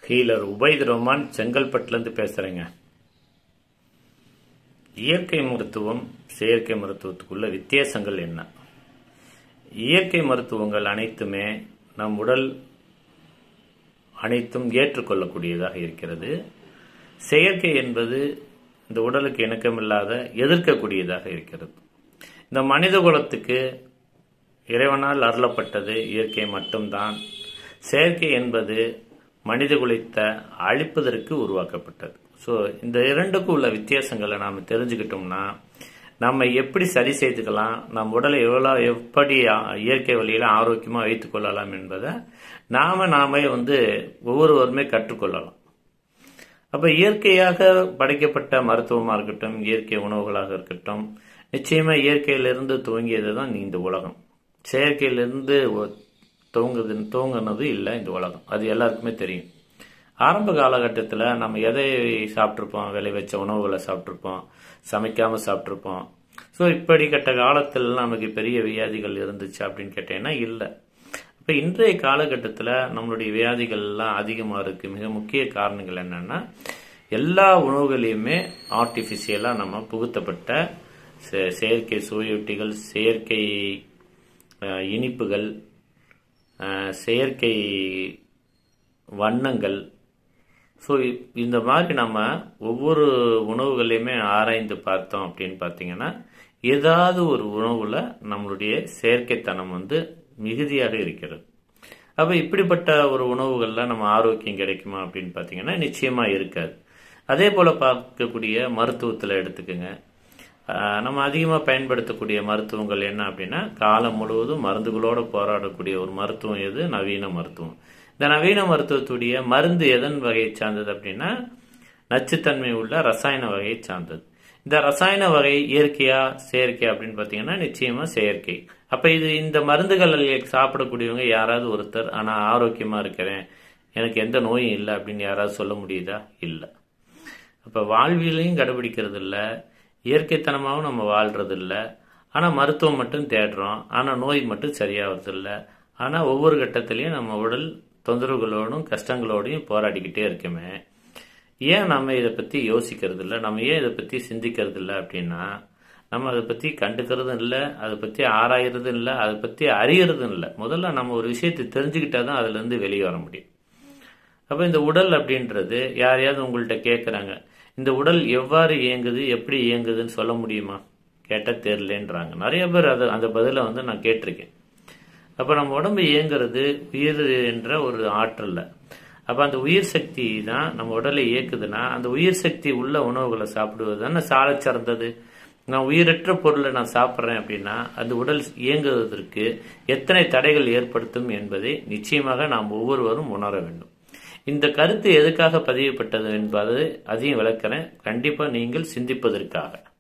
healer Ubaid Rahman செங்கல்பட்டுலேருந்து பேசுகிறேங்க இயற்கை மருத்துவம் செயற்கை மருத்துவத்துக்குள்ள வித்தியாசங்கள் என்ன இயற்கை மருத்துவங்கள் அனைத்துமே நம் உடல் அனைத்தும் ஏற்றுக்கொள்ளக்கூடியதாக இருக்கிறது செயற்கை என்பது இந்த உடலுக்கு இணக்கமில்லாத எதிர்க்கக்கூடியதாக இருக்கிறது இந்த மனித குலத்துக்கு இறைவனால் அருளப்பட்டது இயற்கை மட்டும்தான் செயற்கை என்பது மனித குலத்தை அழிப்பதற்கு உருவாக்கப்பட்டது ஸோ இந்த இரண்டுக்கும் உள்ள வித்தியாசங்களை நாம் தெரிஞ்சுக்கிட்டோம்னா நம்ம எப்படி சரி செய்துக்கலாம் நம் உடலை எவ்வளோ எப்படி இயற்கை வழியில் ஆரோக்கியமாக வைத்துக் கொள்ளலாம் என்பதை நாம நாமே வந்து ஒவ்வொருவருமே கற்றுக்கொள்ளலாம் அப்போ இயற்கையாக படைக்கப்பட்ட மருத்துவமாக இருக்கட்டும் இயற்கை உணவுகளாக இருக்கட்டும் நிச்சயமாக இயற்கையிலிருந்து துவங்கியது தான் இந்த உலகம் செயற்கையிலிருந்து துவங்குது துவங்கினது இல்லை இந்த உலகம் அது எல்லாருக்குமே தெரியும் ஆரம்ப காலகட்டத்தில் நம்ம எதை சாப்பிட்ருப்போம் விளை வச்ச உணவுகளை சாப்பிட்ருப்போம் சமைக்காமல் சாப்பிட்ருப்போம் ஸோ இப்படிப்பட்ட காலத்தில் நமக்கு பெரிய வியாதிகள் இருந்துச்சு அப்படின்னு கேட்டேன்னா இல்லை இப்போ இன்றைய காலகட்டத்தில் நம்மளுடைய வியாதிகள்லாம் அதிகமாக இருக்குது மிக முக்கிய காரணங்கள் என்னென்னா எல்லா உணவுகளையுமே ஆர்டிஃபிஷியலாக நம்ம புகுத்தப்பட்ட செயற்கை சுவையொட்டிகள் செயற்கை இனிப்புகள் செயற்கை வண்ணங்கள் ஸோ இந்த மாதிரி நம்ம ஒவ்வொரு உணவுகளையுமே ஆராய்ந்து பார்த்தோம் அப்படின்னு பார்த்தீங்கன்னா ஏதாவது ஒரு உணவில் நம்மளுடைய செயற்கைத்தனம் வந்து மிகுதியாக இருக்கிறது அப்போ இப்படிப்பட்ட ஒரு உணவுகளில் நம்ம ஆரோக்கியம் கிடைக்குமா அப்படின்னு பார்த்தீங்கன்னா நிச்சயமாக இருக்காது அதே போல் பார்க்கக்கூடிய மருத்துவத்தில் எடுத்துக்கோங்க நம்ம அதிகமாக பயன்படுத்தக்கூடிய மருத்துவங்கள் என்ன அப்படின்னா காலம் முழுவதும் மருந்துகளோடு போராடக்கூடிய ஒரு மருத்துவம் எது நவீன மருத்துவம் இந்த நவீன மருத்துவத்துடைய மருந்து எதன் வகையை சார்ந்தது அப்படின்னா நச்சுத்தன்மை உள்ள ரசாயன வகையை சார்ந்தது இந்த ரசாயன வகை இயற்கையா செயற்கை அப்படின்னு பார்த்தீங்கன்னா நிச்சயமா செயற்கை அப்ப இது இந்த மருந்துகள் சாப்பிடக்கூடியவங்க யாராவது ஒருத்தர் ஆனா ஆரோக்கியமா இருக்கிறேன் எனக்கு எந்த நோயும் இல்லை அப்படின்னு யாராவது சொல்ல முடியுதா இல்லை அப்ப வாழ்வியலையும் கடைபிடிக்கிறது இல்லை இயற்கைத்தனமாகவும் நம்ம வாழ்றது இல்லை ஆனால் மருத்துவம் மட்டும் தேடுறோம் ஆனால் நோய் மட்டும் சரியாகிறது இல்லை ஆனால் ஒவ்வொரு கட்டத்திலையும் நம்ம உடல் தொந்தரவுகளோடும் கஷ்டங்களோடையும் போராடிக்கிட்டே இருக்குமே ஏன் நம்ம இதை பற்றி யோசிக்கிறது இல்லை நம்ம ஏன் இதை பற்றி சிந்திக்கிறது இல்லை அப்படின்னா நம்ம அதை பற்றி கண்டுக்கிறதும் இல்லை அதை பற்றி ஆராயறதும் இல்லை அதை பற்றி அறியறதும் இல்லை முதல்ல நம்ம ஒரு விஷயத்தை தெரிஞ்சுக்கிட்டா தான் அதுலேருந்து வெளியே வர முடியும் அப்போ இந்த உடல் அப்படின்றது யாரையாவது உங்கள்கிட்ட கேட்குறாங்க இந்த உடல் எவ்வாறு இயங்குது எப்படி இயங்குதுன்னு சொல்ல முடியுமா கேட்டால் தெரிலன்றாங்க நிறைய பேர் அதை அந்த பதிலை வந்து நான் கேட்டிருக்கேன் அப்போ நம்ம உடம்பு இயங்குறது உயிர் என்ற ஒரு ஆற்றல்ல அப்போ அந்த உயிர் சக்தி தான் நம்ம உடலை இயக்குதுன்னா அந்த உயிர் சக்தி உள்ள உணவுகளை சாப்பிடுவது தானே சாலை சிறந்தது நான் உயிரற்ற பொருளை நான் சாப்பிட்றேன் அப்படின்னா அந்த உடல் இயங்குவதற்கு எத்தனை தடைகள் ஏற்படுத்தும் என்பதை நிச்சயமாக நாம் ஒவ்வொருவரும் உணர வேண்டும் இந்த கருத்து எதுக்காக பதியப்பட்டது என்பது அதையும் விளக்கிறேன் கண்டிப்பாக நீங்கள் சிந்திப்பதற்காக